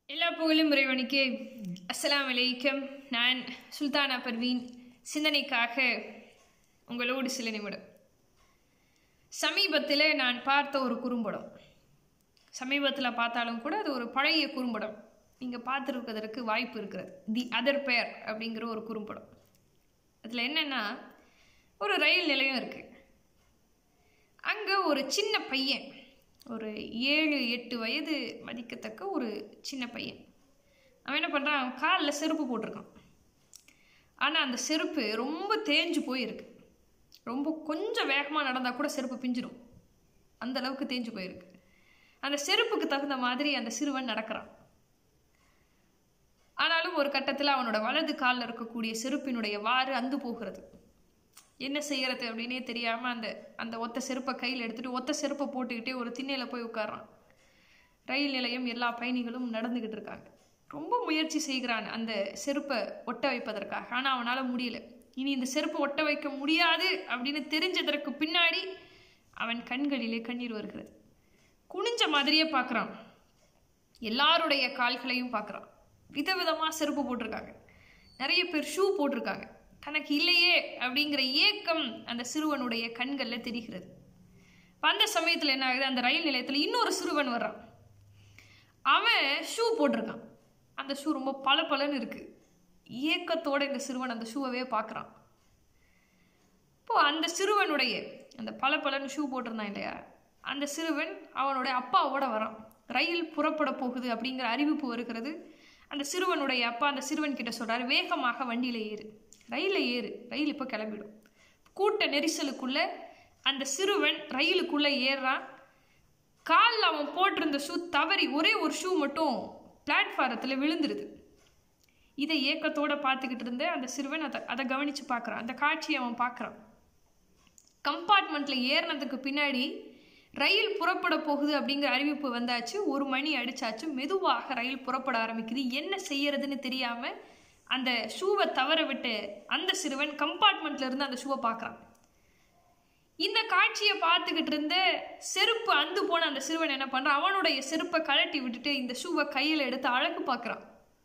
எல்லா புகழும் இறைவனுக்கு அஸ்ஸலாமு அலைக்கும் நான் சுல்தானா பர்வீன் சிந்தனைக்காக உங்களோடு சில நிமிடம் சமீபத்தில் நான் பார்த்த ஒரு குறும்படம் சமீபத்தில் பார்த்தாலும் கூட அது ஒரு பழைய குறும்படம் நீங்கள் பார்த்துருப்பதற்கு வாய்ப்பு இருக்கிறது தி அதர் பேர் அப்படிங்கிற ஒரு குறும்படம் அதில் என்னென்னா ஒரு ரயில் நிலையம் இருக்குது அங்கே ஒரு சின்ன பையன் ஒரு ஏழு எட்டு வயது மதிக்கத்தக்க ஒரு சின்ன பையன் அவன் என்ன பண்ணுறான் காலில் செருப்பு போட்டிருக்கான் ஆனால் அந்த செருப்பு ரொம்ப தேஞ்சு போயிருக்கு ரொம்ப கொஞ்சம் வேகமாக நடந்தால் கூட செருப்பு பிஞ்சிடும் அந்த அளவுக்கு தேஞ்சு போயிருக்கு அந்த செருப்புக்கு தகுந்த மாதிரி அந்த சிறுவன் நடக்கிறான் ஆனாலும் ஒரு கட்டத்தில் அவனோட வலது காலில் இருக்கக்கூடிய செருப்பினுடைய வாறு அந்து போகிறது என்ன செய்யறது அப்படின்னே தெரியாமல் அந்த அந்த ஒத்த செருப்பை கையில் எடுத்துட்டு ஒத்த செருப்பை போட்டுக்கிட்டே ஒரு திண்ணையில் போய் உட்கார்றான் ரயில் நிலையம் எல்லா பயணிகளும் நடந்துக்கிட்டு இருக்காங்க ரொம்ப முயற்சி செய்கிறான் அந்த செருப்பை ஒட்ட வைப்பதற்காக ஆனால் அவனால் முடியல இனி இந்த செருப்பை ஒட்ட வைக்க முடியாது அப்படின்னு தெரிஞ்சதற்கு பின்னாடி அவன் கண்களிலே கண்ணீர் வருகிறது குனிஞ்ச மாதிரியே பார்க்குறான் எல்லாருடைய கால்களையும் பார்க்குறான் விதவிதமாக செருப்பு போட்டிருக்காங்க நிறைய பேர் ஷூ போட்டிருக்காங்க தனக்கு இல்லையே அப்படிங்கிற ஏக்கம் அந்த சிறுவனுடைய கண்களில் தெரிகிறது அந்த சமயத்தில் என்ன ஆகுது அந்த ரயில் நிலையத்தில் இன்னொரு சிறுவன் வர்றான் அவன் ஷூ போட்டிருக்கான் அந்த ஷூ ரொம்ப பல பலன்னு இருக்கு ஏக்கத்தோட இந்த சிறுவன் அந்த ஷூவை பார்க்குறான் இப்போ அந்த சிறுவனுடைய அந்த பல பலன்னு ஷூ போட்டிருந்தான் இல்லையா அந்த சிறுவன் அவனுடைய அப்பாவோட வரான் ரயில் புறப்பட போகுது அப்படிங்கிற அறிவிப்பு வருகிறது அந்த சிறுவனுடைய அப்பா அந்த சிறுவன் கிட்ட சொல்றாரு வேகமாக வண்டியில ஏறு ரயிலில் ஏறு ரயில் இப்போ கிளம்பிடும் கூட்ட நெரிசலுக்குள்ள அந்த சிறுவன் ரயிலுக்குள்ள ஏறுறான் காலில் அவன் போட்டிருந்த ஷூ தவறி ஒரே ஒரு ஷூ மட்டும் பிளாட்ஃபாரத்தில் விழுந்துருது இதை ஏக்கத்தோட பார்த்துக்கிட்டு இருந்த அந்த சிறுவன் அதை அதை கவனித்து பார்க்குறான் அந்த காட்சியை அவன் பார்க்குறான் கம்பார்ட்மெண்ட்டில் ஏறினதுக்கு பின்னாடி ரயில் புறப்பட போகுது அப்படிங்கிற அறிவிப்பு வந்தாச்சு ஒரு மணி அடிச்சாச்சு மெதுவாக ரயில் புறப்பட ஆரம்பிக்குது என்ன செய்யறதுன்னு தெரியாம அந்த ஷூவை தவற விட்டு அந்த சிறுவன் கம்பார்ட்மெண்ட்ல இருந்து அந்த ஷூவை பார்க்குறான் இந்த காட்சியை பார்த்துக்கிட்டு இருந்த செருப்பு அந்து போன அந்த சிறுவன் என்ன பண்றான் அவனுடைய செருப்பை கழட்டி விட்டுட்டு இந்த ஷூவை கையில் எடுத்து அழகு பார்க்குறான்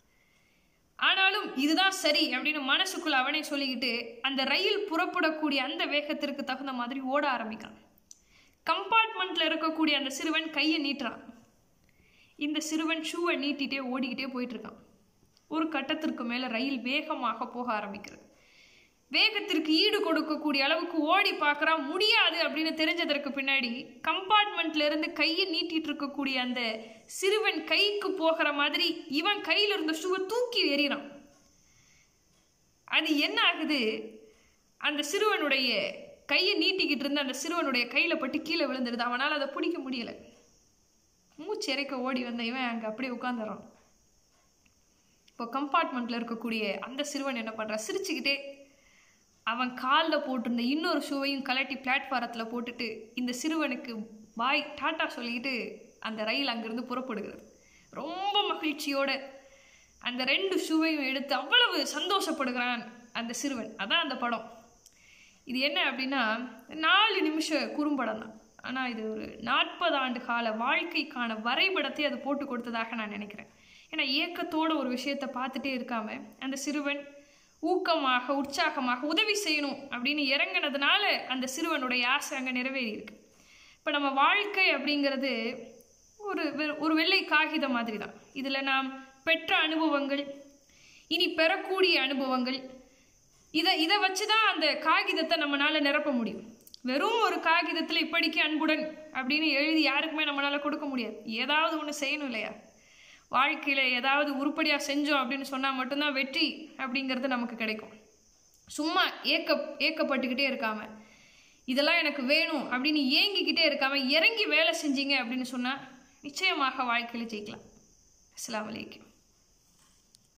ஆனாலும் இதுதான் சரி அப்படின்னு மனசுக்குள்ள அவனே சொல்லிக்கிட்டு அந்த ரயில் புறப்படக்கூடிய அந்த வேகத்திற்கு தகுந்த மாதிரி ஓட ஆரம்பிக்கிறான் கம்பார்ட்மெண்ட்ல இருக்கக்கூடிய அந்த சிறுவன் கையை நீட்டுறான் இந்த சிறுவன் ஷூவை நீட்டிட்டே ஓடிக்கிட்டே போயிட்டு இருக்கான் ஒரு கட்டத்திற்கு மேல ரயில் வேகமாக போக ஆரம்பிக்கிறது வேகத்திற்கு ஈடு கொடுக்கக்கூடிய அளவுக்கு ஓடி பார்க்கறான் முடியாது அப்படின்னு தெரிஞ்சதற்கு பின்னாடி கம்பார்ட்மெண்ட்ல இருந்து கையை நீட்டிட்டு இருக்கக்கூடிய அந்த சிறுவன் கைக்கு போகிற மாதிரி இவன் கையில இருந்த ஷூவை தூக்கி எறிகிறான் அது என்ன ஆகுது அந்த சிறுவனுடைய கையை நீட்டிக்கிட்டு இருந்த அந்த சிறுவனுடைய கையில் பட்டு கீழே விழுந்துடுது அவனால் அதை பிடிக்க முடியல மூச்சு இறைக்க ஓடி வந்த இவன் அங்கே அப்படியே உட்காந்துறான் இப்போ கம்பார்ட்மெண்ட்டில் இருக்கக்கூடிய அந்த சிறுவன் என்ன பண்ணுறான் சிரிச்சுக்கிட்டே அவன் காலில் போட்டிருந்த இன்னொரு ஷூவையும் கலட்டி பிளாட்ஃபாரத்தில் போட்டுட்டு இந்த சிறுவனுக்கு பாய் டாட்டா சொல்லிக்கிட்டு அந்த ரயில் அங்கேருந்து புறப்படுகிறது ரொம்ப மகிழ்ச்சியோட அந்த ரெண்டு ஷூவையும் எடுத்து அவ்வளவு சந்தோஷப்படுகிறான் அந்த சிறுவன் அதான் அந்த படம் இது என்ன அப்படின்னா நாலு நிமிஷ குறும்படம் தான் ஆனால் இது ஒரு நாற்பது ஆண்டு கால வாழ்க்கைக்கான வரைபடத்தை அது போட்டு கொடுத்ததாக நான் நினைக்கிறேன் ஏன்னா ஏக்கத்தோட ஒரு விஷயத்தை பார்த்துட்டே இருக்காம அந்த சிறுவன் ஊக்கமாக உற்சாகமாக உதவி செய்யணும் அப்படின்னு இறங்கினதுனால அந்த சிறுவனுடைய ஆசை அங்கே நிறைவேறி இருக்கு இப்போ நம்ம வாழ்க்கை அப்படிங்கிறது ஒரு வெ- ஒரு வெள்ளை காகிதம் மாதிரி தான் இதில் நாம் பெற்ற அனுபவங்கள் இனி பெறக்கூடிய அனுபவங்கள் இதை இதை வச்சு தான் அந்த காகிதத்தை நம்மளால நிரப்ப முடியும் வெறும் ஒரு காகிதத்தில் இப்படிக்கு அன்புடன் அப்படின்னு எழுதி யாருக்குமே நம்மளால கொடுக்க முடியாது ஏதாவது ஒன்று செய்யணும் இல்லையா வாழ்க்கையில் ஏதாவது உருப்படியாக செஞ்சோம் அப்படின்னு சொன்னால் மட்டும்தான் வெற்றி அப்படிங்கிறது நமக்கு கிடைக்கும் சும்மா ஏக்க ஏக்கப்பட்டுக்கிட்டே இருக்காம இதெல்லாம் எனக்கு வேணும் அப்படின்னு ஏங்கிக்கிட்டே இருக்காம இறங்கி வேலை செஞ்சீங்க அப்படின்னு சொன்னால் நிச்சயமாக வாழ்க்கையில் ஜெயிக்கலாம் அஸ்ஸலாமு அலைக்கும்